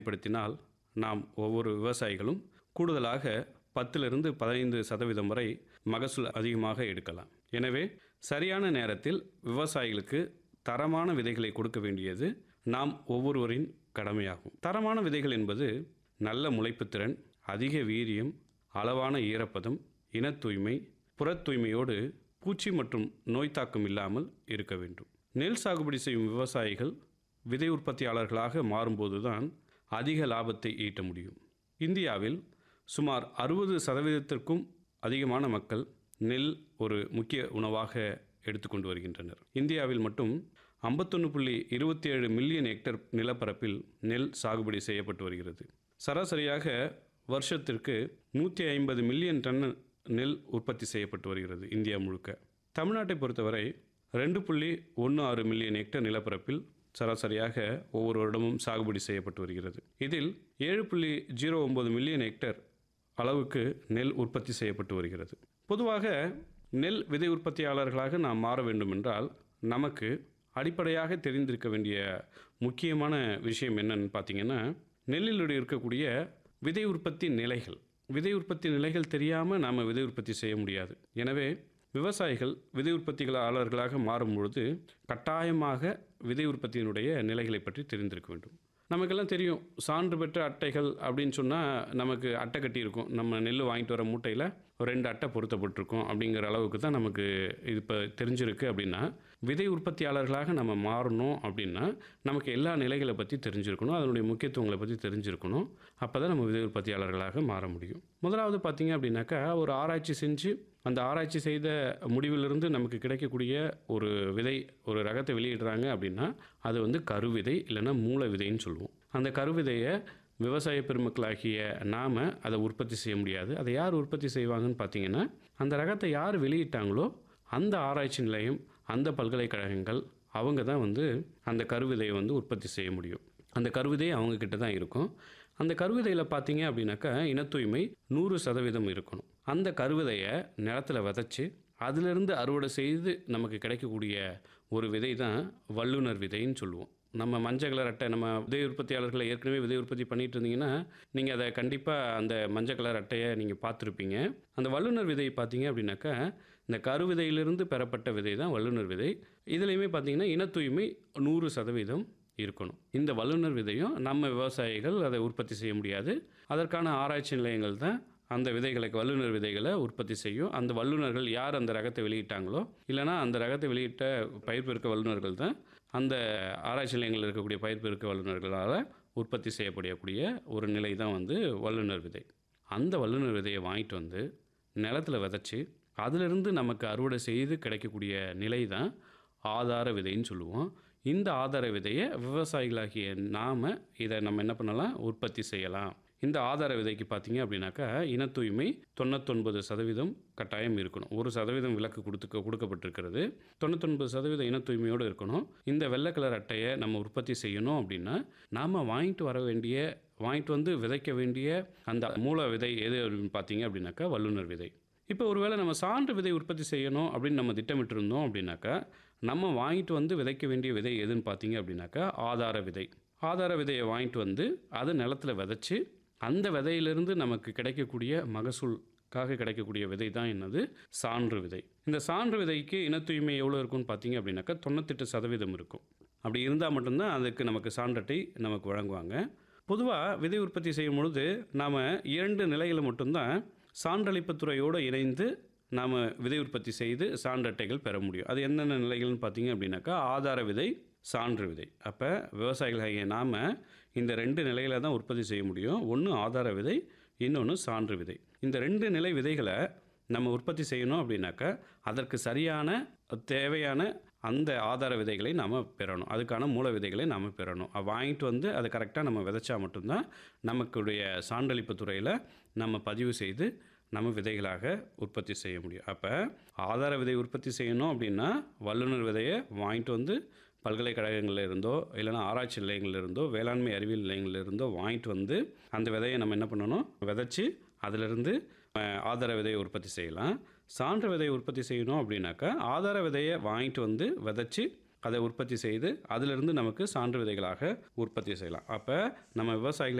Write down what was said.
பயன்படுத்தினால் நாம் ஒவ்வொரு விவசாயிகளும் கூடுதலாக பத்திலிருந்து பதினைந்து சதவீதம் வரை மகசூல் அதிகமாக எடுக்கலாம் எனவே சரியான நேரத்தில் விவசாயிகளுக்கு தரமான விதைகளை கொடுக்க வேண்டியது நாம் ஒவ்வொருவரின் கடமையாகும் தரமான விதைகள் என்பது நல்ல முளைப்புத்திறன் அதிக வீரியம் அளவான ஈரப்பதம் இனத் தூய்மை புறத் தூய்மையோடு பூச்சி மற்றும் நோய் தாக்கம் இல்லாமல் இருக்க வேண்டும் நெல் சாகுபடி செய்யும் விவசாயிகள் விதை உற்பத்தியாளர்களாக மாறும்போதுதான் அதிக லாபத்தை ஈட்ட முடியும் இந்தியாவில் சுமார் அறுபது சதவீதத்திற்கும் அதிகமான மக்கள் நெல் ஒரு முக்கிய உணவாக எடுத்துக்கொண்டு வருகின்றனர் இந்தியாவில் மட்டும் ஐம்பத்தொன்று புள்ளி இருபத்தி ஏழு மில்லியன் ஹெக்டர் நிலப்பரப்பில் நெல் சாகுபடி செய்யப்பட்டு வருகிறது சராசரியாக வருஷத்திற்கு நூற்றி ஐம்பது மில்லியன் டன் நெல் உற்பத்தி செய்யப்பட்டு வருகிறது இந்தியா முழுக்க தமிழ்நாட்டை பொறுத்தவரை ரெண்டு புள்ளி ஒன்று ஆறு மில்லியன் ஹெக்டர் நிலப்பரப்பில் சராசரியாக ஒவ்வொரு வருடமும் சாகுபடி செய்யப்பட்டு வருகிறது இதில் ஏழு புள்ளி ஜீரோ ஒம்பது மில்லியன் ஹெக்டர் அளவுக்கு நெல் உற்பத்தி செய்யப்பட்டு வருகிறது பொதுவாக நெல் விதை உற்பத்தியாளர்களாக நாம் மாற வேண்டுமென்றால் நமக்கு அடிப்படையாக தெரிந்திருக்க வேண்டிய முக்கியமான விஷயம் என்னன்னு பார்த்தீங்கன்னா நெல்லில் இருக்கக்கூடிய விதை உற்பத்தி நிலைகள் விதை உற்பத்தி நிலைகள் தெரியாமல் நாம் விதை உற்பத்தி செய்ய முடியாது எனவே விவசாயிகள் விதை உற்பத்தியாளர்களாக மாறும் பொழுது கட்டாயமாக விதை உற்பத்தியினுடைய நிலைகளை பற்றி தெரிந்திருக்க வேண்டும் நமக்கெல்லாம் தெரியும் சான்று பெற்ற அட்டைகள் அப்படின்னு சொன்னால் நமக்கு அட்டை கட்டியிருக்கும் நம்ம நெல் வாங்கிட்டு வர மூட்டையில் ஒரு ரெண்டு அட்டை பொருத்தப்பட்டிருக்கும் அப்படிங்கிற அளவுக்கு தான் நமக்கு இது இப்போ தெரிஞ்சிருக்கு அப்படின்னா விதை உற்பத்தியாளர்களாக நம்ம மாறணும் அப்படின்னா நமக்கு எல்லா நிலைகளை பற்றி தெரிஞ்சிருக்கணும் அதனுடைய முக்கியத்துவங்களை பற்றி தெரிஞ்சிருக்கணும் அப்போ தான் நம்ம விதை உற்பத்தியாளர்களாக மாற முடியும் முதலாவது பார்த்தீங்க அப்படின்னாக்கா ஒரு ஆராய்ச்சி செஞ்சு அந்த ஆராய்ச்சி செய்த முடிவிலிருந்து நமக்கு கிடைக்கக்கூடிய ஒரு விதை ஒரு ரகத்தை வெளியிடுறாங்க அப்படின்னா அது வந்து கருவிதை இல்லைன்னா மூல விதைன்னு சொல்லுவோம் அந்த கருவிதையை விவசாய பெருமக்களாகிய நாம் அதை உற்பத்தி செய்ய முடியாது அதை யார் உற்பத்தி செய்வாங்கன்னு பார்த்தீங்கன்னா அந்த ரகத்தை யார் வெளியிட்டாங்களோ அந்த ஆராய்ச்சி நிலையம் அந்த பல்கலைக்கழகங்கள் அவங்க தான் வந்து அந்த கருவிதையை வந்து உற்பத்தி செய்ய முடியும் அந்த கருவிதை அவங்கக்கிட்ட தான் இருக்கும் அந்த கருவிதையில் பார்த்தீங்க அப்படின்னாக்கா இனத்தூய்மை நூறு சதவீதம் இருக்கணும் அந்த கருவிதையை நிலத்தில் விதைச்சி அதிலிருந்து அறுவடை செய்து நமக்கு கிடைக்கக்கூடிய ஒரு விதை தான் வல்லுனர் விதைன்னு சொல்லுவோம் நம்ம மஞ்சள் கலர் அட்டை நம்ம விதை உற்பத்தியாளர்களை ஏற்கனவே விதை உற்பத்தி பண்ணிட்டு இருந்தீங்கன்னா நீங்கள் அதை கண்டிப்பாக அந்த மஞ்சள் கலர் அட்டையை நீங்கள் பார்த்துருப்பீங்க அந்த வல்லுனர் விதை பார்த்தீங்க அப்படின்னாக்கா இந்த கருவிதையிலிருந்து பெறப்பட்ட விதை தான் வல்லுனர் விதை இதுலேயுமே பார்த்தீங்கன்னா இனத்தூய்மை நூறு சதவீதம் இருக்கணும் இந்த வல்லுனர் விதையும் நம்ம விவசாயிகள் அதை உற்பத்தி செய்ய முடியாது அதற்கான ஆராய்ச்சி நிலையங்கள் தான் அந்த விதைகளை வல்லுநர் விதைகளை உற்பத்தி செய்யும் அந்த வல்லுநர்கள் யார் அந்த ரகத்தை வெளியிட்டாங்களோ இல்லைனா அந்த ரகத்தை வெளியிட்ட பயிர் பெருக்க வல்லுநர்கள் தான் அந்த ஆராய்ச்சி நிலையங்களில் இருக்கக்கூடிய பயிர் பெருக்க வல்லுநர்களால் உற்பத்தி செய்யப்படக்கூடிய ஒரு நிலை தான் வந்து வல்லுநர் விதை அந்த வல்லுநர் விதையை வாங்கிட்டு வந்து நிலத்தில் விதைச்சி அதிலிருந்து நமக்கு அறுவடை செய்து கிடைக்கக்கூடிய நிலை தான் ஆதார விதைன்னு சொல்லுவோம் இந்த ஆதார விதையை விவசாயிகளாகிய நாம் இதை நம்ம என்ன பண்ணலாம் உற்பத்தி செய்யலாம் இந்த ஆதார விதைக்கு பார்த்தீங்க அப்படின்னாக்கா இன தூய்மை தொண்ணூத்தொன்பது சதவீதம் கட்டாயம் இருக்கணும் ஒரு சதவீதம் விலக்கு கொடுத்துக்க கொடுக்கப்பட்டிருக்கிறது தொண்ணூத்தொன்பது சதவீதம் இன தூய்மையோடு இருக்கணும் இந்த வெள்ளை கலர் அட்டையை நம்ம உற்பத்தி செய்யணும் அப்படின்னா நாம் வாங்கிட்டு வர வேண்டிய வாங்கிட்டு வந்து விதைக்க வேண்டிய அந்த மூல விதை எது அப்படின்னு பார்த்தீங்க அப்படின்னாக்கா வல்லுநர் விதை இப்போ ஒருவேளை நம்ம சான்று விதை உற்பத்தி செய்யணும் அப்படின்னு நம்ம திட்டமிட்டிருந்தோம் அப்படின்னாக்கா நம்ம வாங்கிட்டு வந்து விதைக்க வேண்டிய விதை எதுன்னு பார்த்தீங்க அப்படின்னாக்கா ஆதார விதை ஆதார விதையை வாங்கிட்டு வந்து அதை நிலத்தில் விதைச்சி அந்த விதையிலிருந்து நமக்கு கிடைக்கக்கூடிய மகசூலுக்காக கிடைக்கக்கூடிய விதை தான் என்னது சான்று விதை இந்த சான்று விதைக்கு இன தூய்மை எவ்வளோ இருக்கும்னு பார்த்தீங்க அப்படின்னாக்கா தொண்ணூத்தெட்டு சதவீதம் இருக்கும் அப்படி இருந்தால் மட்டும்தான் அதுக்கு நமக்கு சான்றட்டை நமக்கு வழங்குவாங்க பொதுவாக விதை உற்பத்தி செய்யும் பொழுது நாம் இரண்டு நிலைகளை மட்டும்தான் சான்றளிப்பு துறையோடு இணைந்து நாம் விதை உற்பத்தி செய்து சான்றட்டைகள் பெற முடியும் அது என்னென்ன நிலைகள்னு பார்த்தீங்க அப்படின்னாக்கா ஆதார விதை சான்று விதை அப்போ விவசாயிகளாகிய நாம் இந்த ரெண்டு நிலையில தான் உற்பத்தி செய்ய முடியும் ஒன்று ஆதார விதை இன்னொன்று சான்று விதை இந்த ரெண்டு நிலை விதைகளை நம்ம உற்பத்தி செய்யணும் அப்படின்னாக்கா அதற்கு சரியான தேவையான அந்த ஆதார விதைகளை நாம் பெறணும் அதுக்கான மூல விதைகளை நாம் பெறணும் அதை வாங்கிட்டு வந்து அதை கரெக்டாக நம்ம விதைச்சா மட்டும்தான் நமக்குடைய சான்றளிப்பு துறையில் நம்ம பதிவு செய்து நம்ம விதைகளாக உற்பத்தி செய்ய முடியும் அப்போ ஆதார விதை உற்பத்தி செய்யணும் அப்படின்னா வல்லுநர் விதையை வாங்கிட்டு வந்து பல்கலைக்கழகங்களில் இருந்தோ இல்லைனா ஆராய்ச்சி நிலையங்களில் இருந்தோ வேளாண்மை அறிவியல் நிலையங்களில் இருந்தோ வாங்கிட்டு வந்து அந்த விதையை நம்ம என்ன பண்ணணும் விதைச்சி அதிலிருந்து அஹ், ஆதார விதையை உற்பத்தி செய்யலாம் சான்று விதையை உற்பத்தி செய்யணும் அப்படின்னாக்கா ஆதார விதையை வாங்கிட்டு வந்து விதைச்சி அதை உற்பத்தி செய்து அதிலிருந்து நமக்கு சான்று விதைகளாக உற்பத்தி செய்யலாம் அப்போ நம்ம விவசாயிகள்